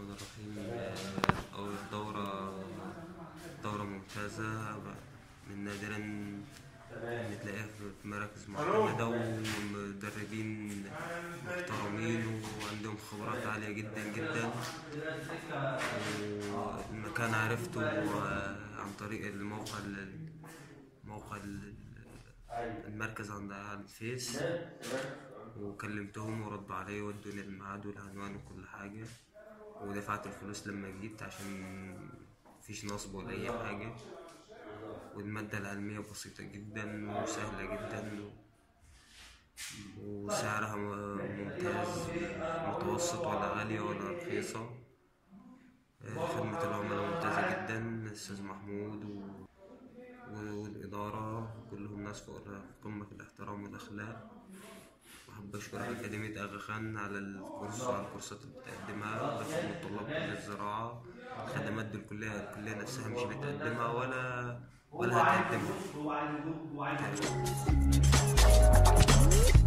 الرحمن الرحيم أول دورة دورة ممتازة من نادرا إن تلاقيها في مراكز معتمدة ومدربين محترمين وعندهم خبرات عالية جدا جدا والمكان عرفته عن طريق الموقع ال- موقع ال- المركز عند على الفيس وكلمتهم وردوا عليا وادوني الميعاد والعنوان وكل حاجة ودفعت الفلوس لما جيت عشان مفيش نصب ولا أي حاجة والمادة العلمية بسيطة جدا وسهلة جدا وسعرها م- ممتاز متوسط ولا غالية ولا رخيصة خدمة العملاء ممتازة جدا الأستاذ محمود و... والإدارة كلهم ناس فوق قمة في الاحترام والأخلاق وأحب أشكر أكاديمية أغا خان على الكورس وعلى الكورسات اللي بتقدمها بخدم الطلاب كلية الزراعة الخدمات دي الكلية الكلية نفسها مش بتقدمها ولا ولا هتقدمها